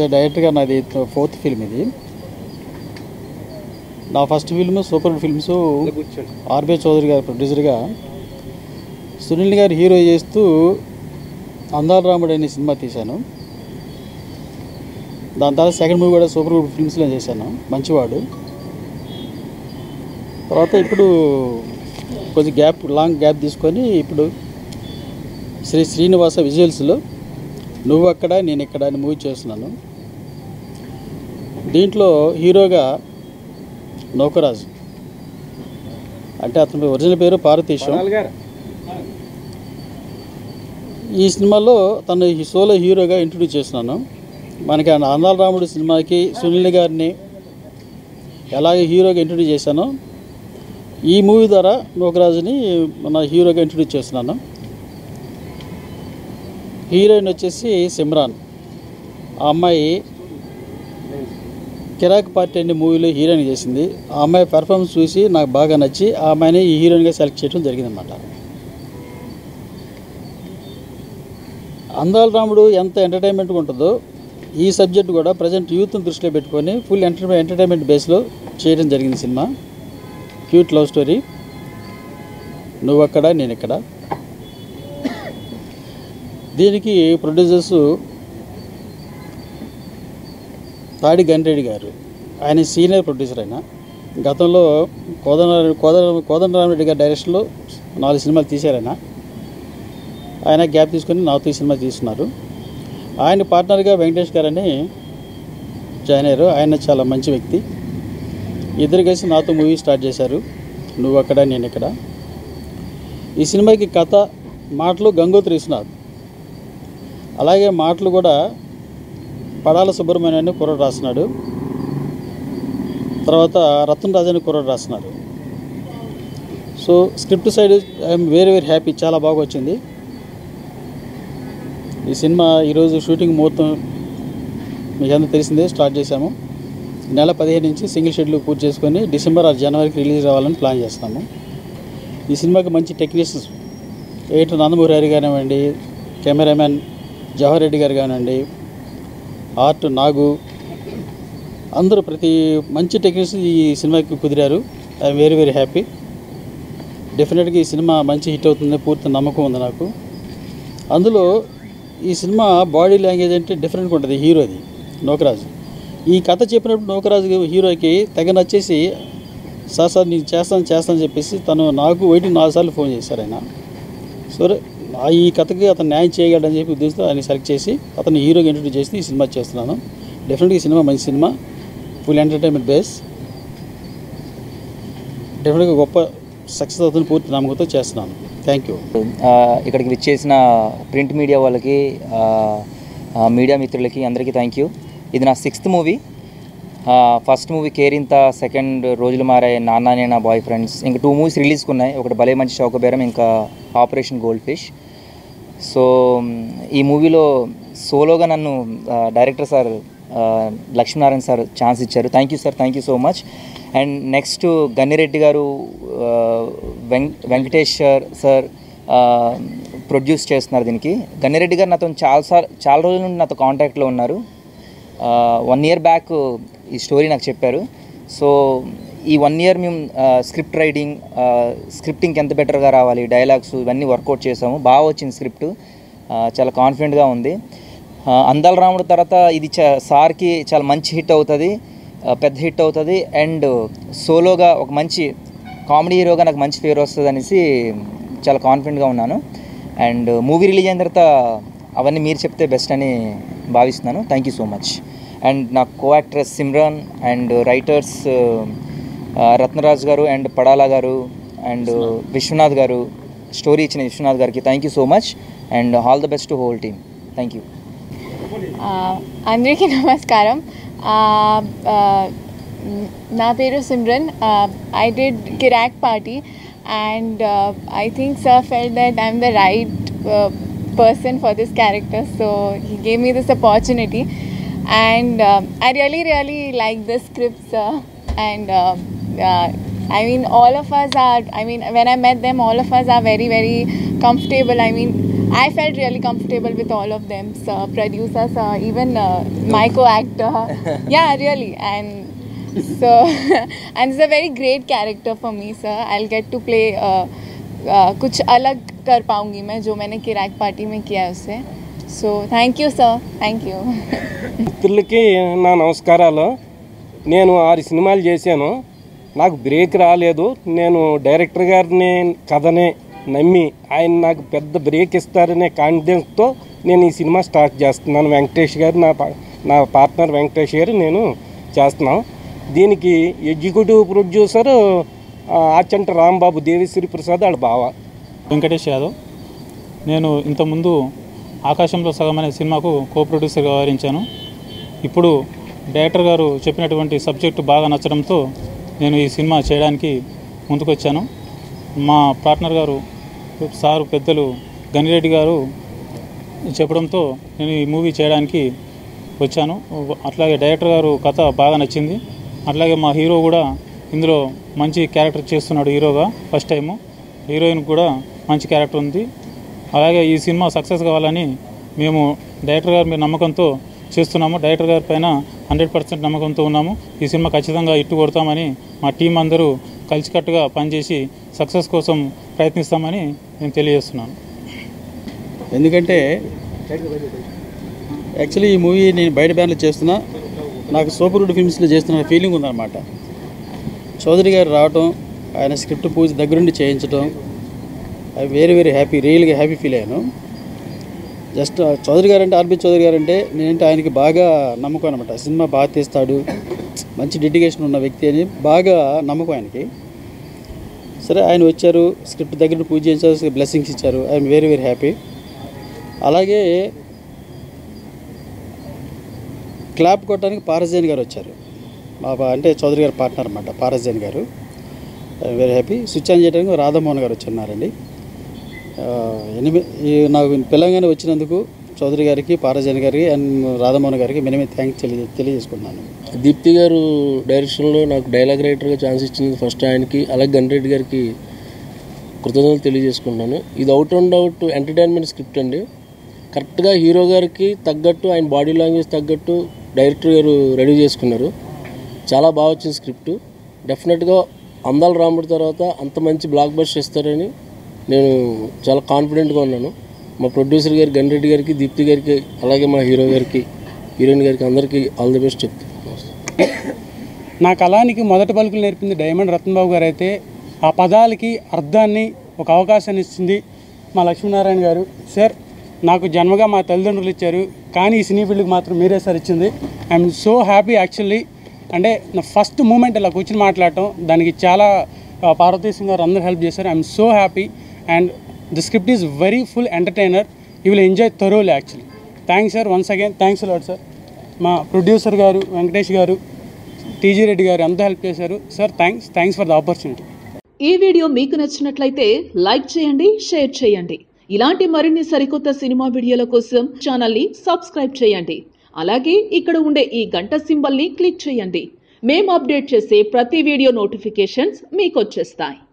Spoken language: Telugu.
డైరెక్ట్గా నాది ఫోర్త్ ఫిల్మ్ ఇది నా first film super films RB Chowdary గారి ప్రొడ్యూసర్గా సునీల్ గారు హీరో చేస్తూ అందాల రాముడు అనే సినిమా తీశాను దాని తర్వాత సెకండ్ మూవీ కూడా సూపర్ గుడ్ ఫిల్మ్స్లో చేశాను మంచివాడు తర్వాత ఇప్పుడు కొంచెం గ్యాప్ లాంగ్ గ్యాప్ తీసుకొని ఇప్పుడు శ్రీ శ్రీనివాస విజువల్స్లో నువ్వు అక్కడ నేను ఇక్కడ అని మూవీ చేస్తున్నాను దీంట్లో హీరోగా నౌకరాజు అంటే అతని ఒరిజినల్ పేరు పార్వతీశం ఈ సినిమాలో తను ఈ సోలో హీరోగా ఇంట్రడ్యూస్ చేస్తున్నాను మనకి ఆ అందాల రాముడు సినిమాకి సునీల్ గారిని ఎలాగ హీరోగా ఇంట్రడ్యూస్ చేశానో ఈ మూవీ ద్వారా నోకరాజుని మన హీరోగా ఇంట్రడ్యూస్ చేస్తున్నాను హీరోయిన్ వచ్చేసి సిమ్రాన్ ఆ అమ్మాయి కిరాక్ పార్టీ అనే మూవీలో హీరోయిన్ చేసింది ఆ అమ్మాయి పెర్ఫార్మెన్స్ చూసి నాకు బాగా నచ్చి ఆ అమ్మాయిని ఈ హీరోయిన్గా సెలెక్ట్ చేయడం జరిగిందన్నమాట అందాల రాముడు ఎంత ఎంటర్టైన్మెంట్గా ఉంటుందో ఈ సబ్జెక్ట్ కూడా ప్రజెంట్ యూత్ని దృష్టిలో పెట్టుకొని ఫుల్ ఎంటర్ ఎంటర్టైన్మెంట్ బేస్లో చేయడం జరిగింది సినిమా క్యూట్ లవ్ స్టోరీ నువ్వు అక్కడ నేను ఇక్కడ దీనికి ప్రొడ్యూసర్స్ తాడి గన్రెడ్డి గారు ఆయన సీనియర్ ప్రొడ్యూసర్ ఆయన గతంలో కోదండ కోదండ కోదండరామరెడ్డి గారి డైరెక్షన్లో నాలుగు సినిమాలు తీశారు ఆయన ఆయన గ్యాప్ తీసుకొని నాతో ఈ సినిమా తీస్తున్నారు ఆయన పార్ట్నర్గా వెంకటేష్ గారు అని జాయిన్ అయ్యారు ఆయన చాలా మంచి వ్యక్తి ఇద్దరు కలిసి నాతో మూవీ స్టార్ట్ చేశారు నువ్వు అక్కడ నేను ఇక్కడ ఈ సినిమాకి కథ మాటలు గంగోత్రి విశ్వనాథ్ అలాగే మాటలు కూడా పడాల సుబ్రహ్మణ్యం అని కుర్రాడు రాస్తున్నాడు తర్వాత రతన్ రాజు అని కుర్రాడు రాస్తున్నారు so script side I'm very very happy చాలా బాగా వచ్చింది ఈ సినిమా ఈరోజు షూటింగ్ ముహూర్తం మీకు అందరూ తెలిసిందే స్టార్ట్ చేశాము నెల పదిహేను నుంచి సింగిల్ షెడ్యూల్ పూర్తి చేసుకొని డిసెంబర్ ఆరు జనవరికి రిలీజ్ రావాలని ప్లాన్ చేస్తున్నాము ఈ సినిమాకి మంచి టెక్నీషియన్స్ ఎయిట్ నందమూరి హరి కానివ్వండి కెమెరామ్యాన్ జవహర్ రెడ్డి గారు కానివ్వండి ఆర్ట్ నాగు అందరూ ప్రతి మంచి టెక్నీషియన్స్ ఈ సినిమాకి కుదిరారు ఐఎమ్ వెరీ వెరీ హ్యాపీ డెఫినెట్గా ఈ సినిమా మంచి హిట్ అవుతుందని పూర్తి నమ్మకం ఉంది నాకు అందులో ఈ సినిమా బాడీ లాంగ్వేజ్ అంటే డిఫరెంట్గా ఉంటుంది హీరోది నోకరాజు ఈ కథ చెప్పినప్పుడు నోకరాజు హీరోకి తెగ నచ్చేసి సార్ సార్ నేను చేస్తాను చేస్తాను చెప్పేసి తను నాకు ఒకటి నాలుగు సార్లు ఫోన్ చేశారు ఆయన సరే ఆ ఈ కథకి అతను న్యాయం చేయగలడని చెప్పి ఉద్దేశంతో ఆయన సెలెక్ట్ చేసి అతను హీరోగా ఇంట్రడ్యూస్ చేసి ఈ సినిమా చేస్తున్నాను డెఫినెట్గా ఈ సినిమా మంచి సినిమా ఫుల్ ఎంటర్టైన్మెంట్ బేస్ డెఫినెట్గా గొప్ప సక్సెస్ అవుతుంది పూర్తి నమ్మకంతో చేస్తున్నాను థ్యాంక్ యూ ఆ, ఇక్కడికి విచ్చేసిన ప్రింట్ మీడియా వాళ్ళకి ఆ, ఆ, మీడియా మిత్రులకి అందరికీ థ్యాంక్ యూ ఇది నా sixth movie first movie Kerintha second Rojulu Marayi నాన్న నేను నా బాయ్ ఫ్రెండ్స్ ఇంకా టూ మూవీస్ రిలీజ్కి ఉన్నాయి ఒకటి భలే మంచి చౌకబేరం ఇంకా ఆపరేషన్ గోల్డ్ ఫిష్ సో మ్, ఈ మూవీలో సోలోగా నన్ను ఆ, డైరెక్టర్ సార్ ఆ, లక్ష్మీనారాయణ సార్ ఛాన్స్ ఇచ్చారు thank you sir thank you so much and next Gannireddy గారు ఆ, వెంక్ వెంకటేశ్వర్ సార్ ఆ, ప్రొడ్యూస్ చేస్తున్నారు దీనికి గన్నిరెడ్డి గారు నాతో చాలా సార్ చాలా రోజుల నుండి నాతో కాంటాక్ట్లో ఉన్నారు వన్ ఇయర్ బ్యాక్ ఈ స్టోరీ నాకు చెప్పారు సో ఈ వన్ ఇయర్ మేము స్క్రిప్ట్ రైటింగ్ స్క్రిప్టింగ్ ఎంత బెటర్గా రావాలి డైలాగ్స్ ఇవన్నీ వర్కౌట్ చేసాము బాగా వచ్చింది స్క్రిప్ట్ చాలా కాన్ఫిడెంట్గా ఉంది ఆ, అందాల రాముడు తర్వాత ఇది చా సార్కి చాలా మంచి హిట్ అవుతుంది ఆ, పెద్ద హిట్ అవుతుంది అండ్ సోలోగా ఒక మంచి కామెడీ హీరోగా నాకు మంచి పేరు వస్తుంది అనేసి చాలా కాన్ఫిడెంట్గా ఉన్నాను అండ్ మూవీ రిలీజ్ అయిన తర్వాత అవన్నీ మీరు చెప్తే బెస్ట్ అని భావిస్తున్నాను thank you so much and నా co actress Simran and writers Ratnaraj garu and పడాలా గారు అండ్ విశ్వనాథ్ గారు స్టోరీ ఇచ్చిన విశ్వనాథ్ గారికి thank you so much and all the best to whole team thank you అందరికీ నమస్కారం నా పేరు Simran I did Kirrak party and I think sir felt that I'm the right person for this character so he gave me this opportunity and um, i really really like the script sir and uh, uh, i mean all of us are i mean when i met them all of us are very very comfortable i mean I felt really comfortable with all of them, sir, producers, sir, even uh, my co-actor. yeah, really, and so and it's a very great character for me, sir. I'll get to play uh, uh, कुछ अलग कर पाऊंगी मैं जो मैंने किराक पार्टी में किया है उससे so thank you sir thank you మిత్రులకి నా నమస్కారాలు నేను ఆరు సినిమాలు చేశాను నాకు బ్రేక్ రాలేదు నేను డైరెక్టర్ గారిని కథని నమ్మి ఆయన నాకు పెద్ద బ్రేక్ ఇస్తారనే కాన్ఫిడెన్స్తో నేను ఈ సినిమా స్టార్ట్ చేస్తున్నాను వెంకటేష్ గారు నా పా- నా పార్ట్నర్ వెంకటేష్ గారు నేను చేస్తున్నాం దీనికి ఎగ్జిక్యూటివ్ ప్రొడ్యూసర్ ఆ, ఆచంట రాంబాబు దేవిశ్రీ ప్రసాద్ వాళ్ళ బావ వెంకటేష్ యాదవ్ నేను ఇంతకుముందు ఆకాశంలో సగం అనే సినిమాకు కో ప్రొడ్యూసర్గా వ్యవహరించాను ఇప్పుడు డైరెక్టర్ గారు చెప్పినటువంటి సబ్జెక్టు బాగా నచ్చడంతో నేను ఈ సినిమా చేయడానికి ముందుకొచ్చాను మా పార్ట్నర్ గారు సారు పెద్దలు గనిరెడ్డి గారు చెప్పడంతో నేను ఈ మూవీ చేయడానికి వచ్చాను అట్లాగే డైరెక్టర్ గారు కథ బాగా నచ్చింది అట్లాగే మా హీరో కూడా ఇందులో మంచి క్యారెక్టర్ చేస్తున్నాడు హీరోగా ఫస్ట్ టైము హీరోయిన్ కూడా మంచి క్యారెక్టర్ ఉంది అలాగే ఈ సినిమా సక్సెస్ కావాలని మేము డైరెక్టర్ గారి మీద నమ్మకంతో చేస్తున్నాము డైరెక్టర్ గారి పైన హండ్రెడ్ పర్సెంట్ నమ్మకంతో ఉన్నాము ఈ సినిమా ఖచ్చితంగా ఇట్టు కొడతామని మా టీం అందరూ కలిసికట్టుగా పనిచేసి సక్సెస్ కోసం ప్రయత్నిస్తామని నేను తెలియజేస్తున్నాను ఎందుకంటే యాక్చువల్లీ ఈ మూవీ నేను బయట బ్యాన్లో చేస్తున్నా నాకు సూపర్ గుడ్ ఫిల్మ్స్లో చేస్తున్న ఫీలింగ్ ఉందన్నమాట చౌదరి గారు రావటం ఆయన స్క్రిప్ట్ పూజ దగ్గరుండి చేయించడం ఐ వెరీ వెరీ హ్యాపీ రియల్గా హ్యాపీ ఫీల్ అయ్యాను జస్ట్ చౌదరి గారు అంటే ఆర్బి చౌదరి గారు అంటే నేనంటే ఆయనకి బాగా నమ్మకం అనమాట సినిమా బాగా తీస్తాడు మంచి డెడికేషన్ ఉన్న వ్యక్తి అని బాగా నమ్మకం ఆయనకి సరే ఆయన వచ్చారు స్క్రిప్ట్ దగ్గర పూజ చేయించారు బ్లెస్సింగ్స్ ఇచ్చారు ఐఎమ్ వెరీ వెరీ హ్యాపీ అలాగే క్లాప్ కొట్టడానికి పారజైన్ గారు వచ్చారు మా బా- అంటే చౌదరి గారి పార్ట్నర్ అనమాట పారజైన్ గారు వెరీ హ్యాపీ స్విచ్ ఆన్ చేయడానికి రాధామోహన్ గారు వచ్చున్నారండి ఎనిమిది ఈ నాకు పిల్లగానే వచ్చినందుకు చౌదరి గారికి పారజైన్ గారికి అండ్ రాధామోహన్ గారికి మినిమే థ్యాంక్స్ తెలియ తెలియజేసుకున్నాను దీప్తి గారు డైరెక్షన్లో నాకు డైలాగ్ రైటర్గా ఛాన్స్ ఇచ్చింది ఫస్ట్ ఆయనకి అలాగే గన్రెడ్డి గారికి కృతజ్ఞతలు తెలియజేసుకుంటున్నాను ఇది out and out entertainment script అండి కరెక్ట్గా హీరో గారికి తగ్గట్టు ఆయన బాడీ లాంగ్వేజ్ తగ్గట్టు డైరెక్టర్ గారు రెడీ చేసుకున్నారు చాలా బాగా వచ్చింది స్క్రిప్ట్ డెఫినెట్గా అందాల రాముడి తర్వాత అంత మంచి బ్లాక్ బస్ట్ ఇస్తారని నేను చాలా కాన్ఫిడెంట్గా ఉన్నాను మా ప్రొడ్యూసర్ గారికి గన్రెడ్డి గారికి దీప్తి గారికి అలాగే మా హీరో గారికి హీరోయిన్ గారికి అందరికీ ఆల్ ది బెస్ట్ చెప్తాను నా కళానికి మొదటి పలుకులు నేర్పింది డైమండ్ రత్నబాబు గారు అయితే ఆ పదాలకి అర్థాన్ని ఒక అవకాశాన్ని ఇచ్చింది మా లక్ష్మీనారాయణ గారు సార్ నాకు జన్మగా మా తల్లిదండ్రులు ఇచ్చారు కానీ ఈ సినీ ఫీల్డ్కి మాత్రం మీరే సార్ ఇచ్చింది ఐఎమ్ సో హ్యాపీ యాక్చువల్లీ అంటే నా ఫస్ట్ మూమెంట్ ఇలా కూర్చొని మాట్లాడటం దానికి చాలా ఆ, పార్వతీ సింగ్ గారు అందరూ హెల్ప్ చేశారు I'm so happy and the script is very full entertainer you will enjoy thoroughly actually thanks sir once again thanks lot sir మా ప్రొడ్యూసర్ గారు వెంకటేష్ గారు టీజీ రెడ్డి గారు ఎంతో హెల్ప్ చేశారు sir thanks thanks for the opportunity ఈ వీడియో మీకు నచ్చినట్లయితే లైక్ చేయండి షేర్ చేయండి ఇలాంటి మరిన్ని సరికొత్త సినిమా వీడియోల కోసం ఛానల్ని సబ్స్క్రైబ్ చేయండి అలాగే ఇక్కడ ఉండే ఈ గంట సింబల్ని క్లిక్ చేయండి మేము అప్డేట్ చేసే ప్రతి వీడియో నోటిఫికేషన్స్ మీకు వచ్చేస్తాయి